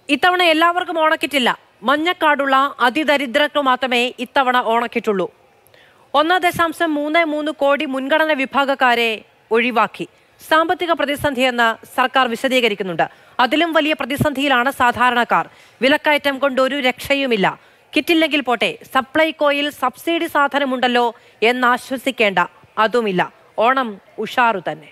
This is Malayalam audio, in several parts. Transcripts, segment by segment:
ഇത്തവണ എല്ലാവർക്കും ഓണക്കിറ്റില്ല മഞ്ഞക്കാടുള്ള അതിദരിദ്രർക്ക് മാത്രമേ ഇത്തവണ ഓണക്കിറ്റുള്ളൂ ഒന്ന് ദശാംശം മൂന്ന് മൂന്ന് കോടി മുൻഗണന വിഭാഗക്കാരെ ഒഴിവാക്കി സാമ്പത്തിക പ്രതിസന്ധിയെന്ന് സർക്കാർ വിശദീകരിക്കുന്നുണ്ട് അതിലും വലിയ പ്രതിസന്ധിയിലാണ് സാധാരണക്കാർ വിലക്കയറ്റം കൊണ്ട് ഒരു രക്ഷയുമില്ല കിറ്റില്ലെങ്കിൽ പോട്ടെ സപ്ലൈകോയിൽ സബ്സിഡി സാധനമുണ്ടല്ലോ എന്നാശ്വസിക്കേണ്ട അതുമില്ല ഓണം ഉഷാറു തന്നെ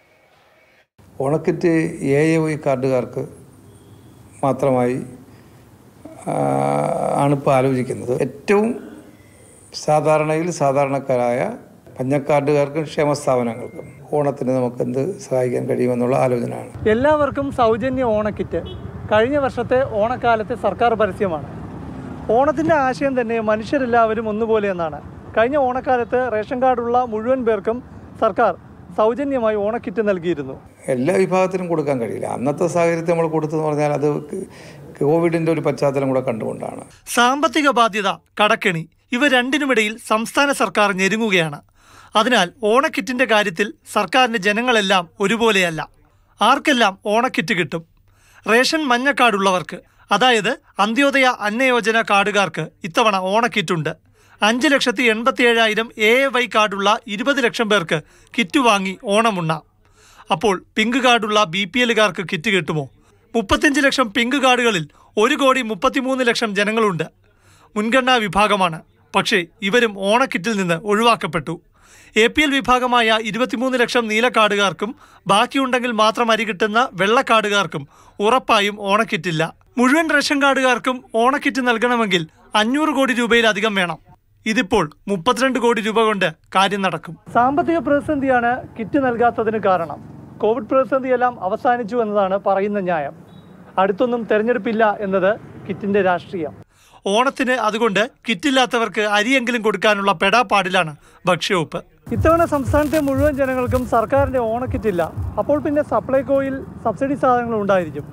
ഓണക്കിറ്റ് എ എ വൈ കാർഡുകാർക്ക് മാത്രമായി ആ, ആണിപ്പോൾ ആലോചിക്കുന്നത് ഏറ്റവും സാധാരണയിൽ സാധാരണക്കാരായ പഞ്ഞക്കാർഡുകാർക്കും ക്ഷേമ സ്ഥാപനങ്ങൾക്കും ഓണത്തിന് നമുക്ക് എന്ത് സഹായിക്കാൻ കഴിയുമെന്നുള്ള ആലോചനയാണ് എല്ലാവർക്കും സൗജന്യ ഓണക്കിറ്റ് കഴിഞ്ഞ വർഷത്തെ ഓണക്കാലത്തെ സർക്കാർ പരസ്യമാണ് ഓണത്തിൻ്റെ ആശയം തന്നെ മനുഷ്യരെല്ലാവരും ഒന്നുപോലെ എന്നാണ് കഴിഞ്ഞ ഓണക്കാലത്ത് റേഷൻ കാർഡുള്ള മുഴുവൻ പേർക്കും സർക്കാർ സൗജന്യമായി ഓണക്കിറ്റ് നൽകിയിരുന്നു എല്ലാ വിഭാഗത്തിനും കൊടുക്കാൻ കഴിയില്ല അന്നത്തെ സാഹചര്യത്തിൽ നമ്മൾ കൊടുത്തെന്ന് പറഞ്ഞാൽ അത് കോവിഡിൻ്റെ ഒരു പശ്ചാത്തലം കൂടെ കണ്ടുകൊണ്ടാണ് സാമ്പത്തിക ബാധ്യത കടക്കെണി ഇവ രണ്ടിനുമിടയിൽ സംസ്ഥാന സർക്കാർ ഞെരുങ്ങുകയാണ് അതിനാൽ ഓണക്കിറ്റിന്റെ കാര്യത്തിൽ സർക്കാരിന് ജനങ്ങളെല്ലാം ഒരുപോലെയല്ല ആർക്കെല്ലാം ഓണക്കിറ്റ് കിട്ടും റേഷൻ മഞ്ഞ കാർഡുള്ളവർക്ക് അതായത് അന്ത്യോദയ അന്നയോജന കാർഡുകാർക്ക് ഇത്തവണ ഓണക്കിറ്റുണ്ട് അഞ്ച് ലക്ഷത്തി എൺപത്തി ഏഴായിരം എ എ വൈ കാർഡുള്ള ഇരുപത് ലക്ഷം പേർക്ക് കിറ്റ് വാങ്ങി ഓണമുണ്ണാം അപ്പോൾ പിങ്ക് കാർഡുള്ള ബി പി എല്ലുകാർക്ക് കിറ്റ് കിട്ടുമോ മുപ്പത്തിയഞ്ച് ലക്ഷം പിങ്ക് കാർഡുകളിൽ ഒരു കോടി മുപ്പത്തിമൂന്ന് ലക്ഷം ജനങ്ങളുണ്ട് മുൻഗണനാ വിഭാഗമാണ് പക്ഷേ ഇവരും ഓണക്കിറ്റിൽ നിന്ന് ഒഴിവാക്കപ്പെട്ടു എ പി എൽ വിഭാഗമായ ഇരുപത്തിമൂന്ന് ലക്ഷം നീല കാർഡുകാർക്കും ബാക്കിയുണ്ടെങ്കിൽ മാത്രം അരി കിട്ടുന്ന വെള്ള കാർഡുകാർക്കും ഉറപ്പായും ഓണക്കിറ്റില്ല മുഴുവൻ റേഷൻ കാർഡുകാർക്കും ഓണക്കിറ്റ് നൽകണമെങ്കിൽ അഞ്ഞൂറ് കോടി രൂപയിലധികം വേണം ഇതിപ്പോൾ മുപ്പത്തിരണ്ട് കോടി രൂപ കൊണ്ട് കാര്യം നടക്കും സാമ്പത്തിക പ്രതിസന്ധിയാണ് കിറ്റ് നൽകാത്തതിന് കാരണം കോവിഡ് പ്രതിസന്ധിയെല്ലാം അവസാനിച്ചു എന്നതാണ് പറയുന്ന ന്യായം അടുത്തൊന്നും തെരഞ്ഞെടുപ്പില്ല എന്നത് കിറ്റിന്റെ രാഷ്ട്രീയം ഓണത്തിന് അതുകൊണ്ട് കിറ്റില്ലാത്തവർക്ക് അരിയെങ്കിലും കൊടുക്കാനുള്ള പെടാപ്പാടിലാണ് ഭക്ഷ്യവകുപ്പ് ഇത്തവണ സംസ്ഥാനത്തെ മുഴുവൻ ജനങ്ങൾക്കും സർക്കാരിന്റെ ഓണക്കിറ്റില്ല അപ്പോൾ പിന്നെ സപ്ലൈകോയിൽ സബ്സിഡി സാധനങ്ങൾ ഉണ്ടായിരിക്കും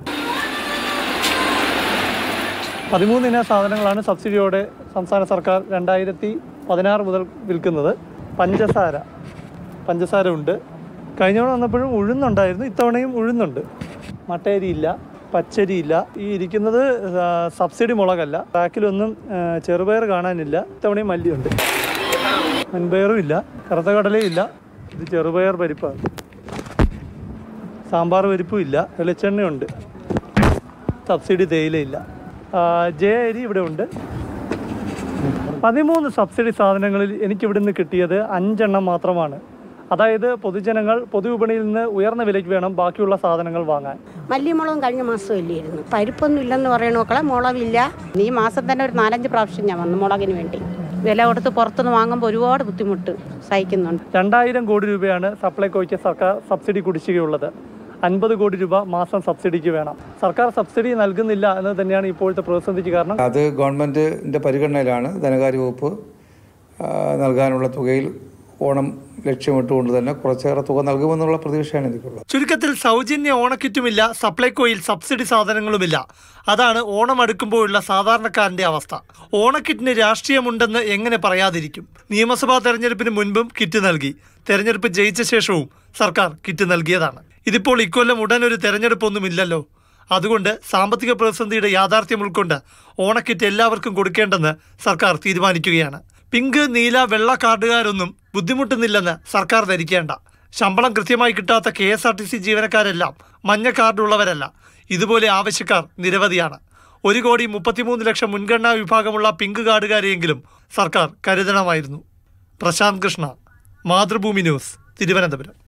പതിമൂന്നിന സാധനങ്ങളാണ് സബ്സിഡിയോടെ സംസ്ഥാന സർക്കാർ രണ്ടായിരത്തി പതിനാറ് മുതൽ വിൽക്കുന്നത് പഞ്ചസാര പഞ്ചസാര ഉണ്ട് കഴിഞ്ഞ തവണ വന്നപ്പോഴും ഉഴുന്നുണ്ടായിരുന്നു ഇത്തവണയും ഉഴുന്നുണ്ട് മട്ടയരിയില്ല പച്ചരിയില്ല ഈ ഇരിക്കുന്നത് ആ, സബ്സിഡി മുളകല്ല റാക്കിലൊന്നും ആ, ചെറുപയർ കാണാനില്ല ഇത്തവണയും മല്ലിയുണ്ട് മൺപയറും ഇല്ല കറുത്ത കടലയും ഇല്ല ഇത് ചെറുപയർ പരിപ്പാണ് സാമ്പാർ പരിപ്പും ഇല്ല വെളിച്ചെണ്ണയുണ്ട് സബ്സിഡി തേയിലയില്ല ആ, ജെ അരി ഇവിടെ ഉണ്ട് പതിമൂന്ന് സബ്സിഡി സാധനങ്ങളിൽ എനിക്ക് ഇവിടുന്ന് കിട്ടിയത് അഞ്ചെണ്ണം മാത്രമാണ് അതായത് പൊതുജനങ്ങൾ പൊതുവിപണിയിൽ നിന്ന് ഉയർന്ന വിലയ്ക്ക് വേണം ബാക്കിയുള്ള സാധനങ്ങൾ വാങ്ങാൻ മല്ലിമുളകും കഴിഞ്ഞ മാസം ഇല്ലായിരുന്നു പരിപ്പൊന്നും ഇല്ലെന്ന് പറയണ മക്കളെ മുളകില്ല ഈ മാസം തന്നെ ഒരു നാലഞ്ച് പ്രാവശ്യം ഞാൻ വന്നു മുളകിന് വേണ്ടി വില കൊടുത്ത് പുറത്തുനിന്ന് വാങ്ങുമ്പോൾ ഒരുപാട് ബുദ്ധിമുട്ട് സഹിക്കുന്നുണ്ട് രണ്ടായിരം കോടി രൂപയാണ് സപ്ലൈകോയ്ക്ക് സർക്കാർ സബ്സിഡി കുടിശ്ശികയുള്ളത് അൻപത് കോടി രൂപ മാസം സബ്സിഡിക്ക് വേണം സർക്കാർ സബ്സിഡി നൽകുന്നില്ല എന്ന് തന്നെയാണ് ഇപ്പോഴത്തെ പ്രതിസന്ധിക്ക് കാരണം അത് ഗവൺമെൻറ്റിൻ്റെ പരിഗണനയിലാണ് ധനകാര്യ വകുപ്പ് ആ, നൽകാനുള്ള തുകയിൽ ഓണം ലക്ഷ്യമിട്ടുകൊണ്ട് തന്നെ കുറച്ചേറെ തുക നൽകുമെന്നുള്ള പ്രതീക്ഷയാണ് എനിക്കുള്ളത് ചുരുക്കത്തിൽ സൗജന്യ ഓണക്കിറ്റുമില്ല സപ്ലൈകോയിൽ സബ്സിഡി സാധനങ്ങളുമില്ല അതാണ് ഓണം അടുക്കുമ്പോഴുള്ള സാധാരണക്കാരന്റെ അവസ്ഥ ഓണക്കിറ്റിന് രാഷ്ട്രീയമുണ്ടെന്ന് എങ്ങനെ പറയാതിരിക്കും നിയമസഭാ തെരഞ്ഞെടുപ്പിന് മുൻപും കിറ്റ് നൽകി തെരഞ്ഞെടുപ്പ് ജയിച്ച ശേഷവും സർക്കാർ കിറ്റ് നൽകിയതാണ് ഇതിപ്പോൾ ഇക്കൊല്ലം ഉടനൊരു തെരഞ്ഞെടുപ്പൊന്നുമില്ലല്ലോ അതുകൊണ്ട് സാമ്പത്തിക പ്രതിസന്ധിയുടെ യാഥാർത്ഥ്യം ഉൾക്കൊണ്ട് ഓണക്കിറ്റ് എല്ലാവർക്കും കൊടുക്കേണ്ടെന്ന് സർക്കാർ തീരുമാനിക്കുകയാണ് പിങ്ക് നീല വെള്ള കാർഡുകാരൊന്നും ബുദ്ധിമുട്ടുന്നില്ലെന്ന് സർക്കാർ ധരിക്കേണ്ട ശമ്പളം കൃത്യമായി കിട്ടാത്ത K S R T C ജീവനക്കാരെല്ലാം മഞ്ഞ കാർഡുള്ളവരല്ല ഇതുപോലെ ആവശ്യക്കാർ നിരവധിയാണ് ഒരു കോടി മുപ്പത്തിമൂന്ന് ലക്ഷം മുൻഗണനാ വിഭാഗമുള്ള പിങ്ക് കാർഡുകാരെയെങ്കിലും സർക്കാർ കരുതണമായിരുന്നു പ്രശാന്ത് കൃഷ്ണ മാതൃഭൂമി ന്യൂസ് തിരുവനന്തപുരം